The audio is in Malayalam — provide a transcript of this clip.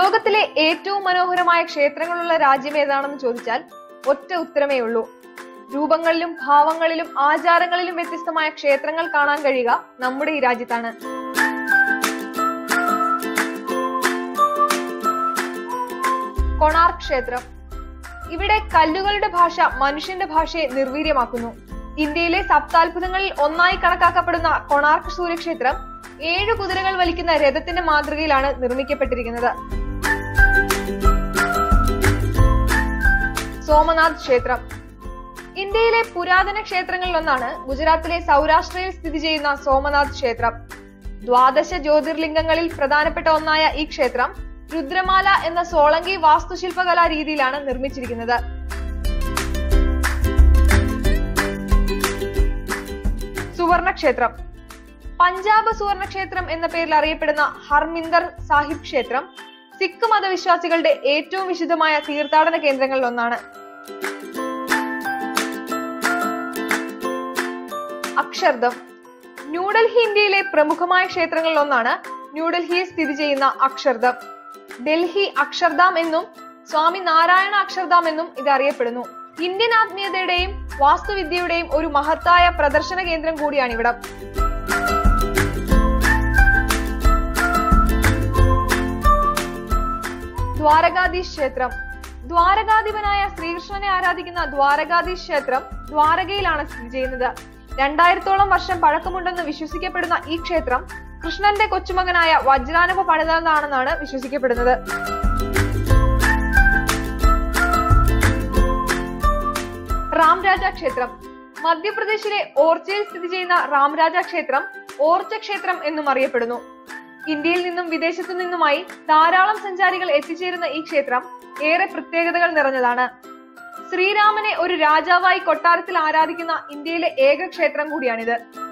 ലോകത്തിലെ ഏറ്റവും മനോഹരമായ ക്ഷേത്രങ്ങളുള്ള രാജ്യം ഏതാണെന്ന് ചോദിച്ചാൽ ഒറ്റ ഉത്തരമേ ഉള്ളൂ രൂപങ്ങളിലും ഭാവങ്ങളിലും ആചാരങ്ങളിലും വ്യത്യസ്തമായ ക്ഷേത്രങ്ങൾ കാണാൻ കഴിയുക നമ്മുടെ ഈ രാജ്യത്താണ് കൊണാർക്ക് ക്ഷേത്രം ഇവിടെ കല്ലുകളുടെ ഭാഷ മനുഷ്യന്റെ ഭാഷയെ നിർവീര്യമാക്കുന്നു ഇന്ത്യയിലെ സപ്താത്ഭുതങ്ങളിൽ ഒന്നായി കണക്കാക്കപ്പെടുന്ന കൊണാർക്ക് സൂര്യക്ഷേത്രം ഏഴു കുതിരകൾ വലിക്കുന്ന രഥത്തിന്റെ മാതൃകയിലാണ് നിർമ്മിക്കപ്പെട്ടിരിക്കുന്നത് സോമനാഥ് ക്ഷേത്രം ഇന്ത്യയിലെ പുരാതന ക്ഷേത്രങ്ങളിൽ ഒന്നാണ് ഗുജറാത്തിലെ സൗരാഷ്ട്രയിൽ സ്ഥിതി ചെയ്യുന്ന സോമനാഥ് ക്ഷേത്രം ദ്വാദശ ജ്യോതിർലിംഗങ്ങളിൽ പ്രധാനപ്പെട്ട ഒന്നായ ഈ ക്ഷേത്രം രുദ്രമാല എന്ന സോളങ്കി വാസ്തുശില്പകലാ രീതിയിലാണ് നിർമ്മിച്ചിരിക്കുന്നത് സുവർണ ക്ഷേത്രം പഞ്ചാബ് സുവർണ ക്ഷേത്രം എന്ന പേരിൽ അറിയപ്പെടുന്ന ഹർമിന്ദർ സാഹിബ് ക്ഷേത്രം സിഖ് മതവിശ്വാസികളുടെ ഏറ്റവും വിശുദ്ധമായ തീർത്ഥാടന കേന്ദ്രങ്ങളിൽ ഒന്നാണ് അക്ഷർദം ന്യൂഡൽഹി ഇന്ത്യയിലെ പ്രമുഖമായ ക്ഷേത്രങ്ങളിൽ ഒന്നാണ് ന്യൂഡൽഹിയിൽ സ്ഥിതി ചെയ്യുന്ന അക്ഷർദം ഡൽഹി അക്ഷർധാം എന്നും സ്വാമി നാരായണ അക്ഷർധാം എന്നും ഇത് അറിയപ്പെടുന്നു ഇന്ത്യൻ ആത്മീയതയുടെയും വാസ്തുവിദ്യയുടെയും ഒരു മഹത്തായ പ്രദർശന കേന്ദ്രം കൂടിയാണ് ഇവിടം ദ്വാരകാധീശ് ക്ഷേത്രം ദ്വാരകാധിപനായ ശ്രീകൃഷ്ണനെ ആരാധിക്കുന്ന ദ്വാരകാധീശ് ക്ഷേത്രം ദ്വാരകയിലാണ് സ്ഥിതി ചെയ്യുന്നത് രണ്ടായിരത്തോളം വർഷം പഴക്കമുണ്ടെന്ന് വിശ്വസിക്കപ്പെടുന്ന ഈ ക്ഷേത്രം കൃഷ്ണന്റെ കൊച്ചുമകനായ വജ്രാനഭ പണിതതാണെന്നാണ് വിശ്വസിക്കപ്പെടുന്നത് രാംരാജ ക്ഷേത്രം മധ്യപ്രദേശിലെ ഓർച്ചയിൽ സ്ഥിതി ചെയ്യുന്ന രാംരാജ ക്ഷേത്രം ഓർച്ച ക്ഷേത്രം എന്നും അറിയപ്പെടുന്നു ഇന്ത്യയിൽ നിന്നും വിദേശത്തു നിന്നുമായി ധാരാളം സഞ്ചാരികൾ എത്തിച്ചേരുന്ന ഈ ക്ഷേത്രം ഏറെ പ്രത്യേകതകൾ നിറഞ്ഞതാണ് ശ്രീരാമനെ ഒരു രാജാവായി കൊട്ടാരത്തിൽ ആരാധിക്കുന്ന ഇന്ത്യയിലെ ഏക ക്ഷേത്രം കൂടിയാണിത്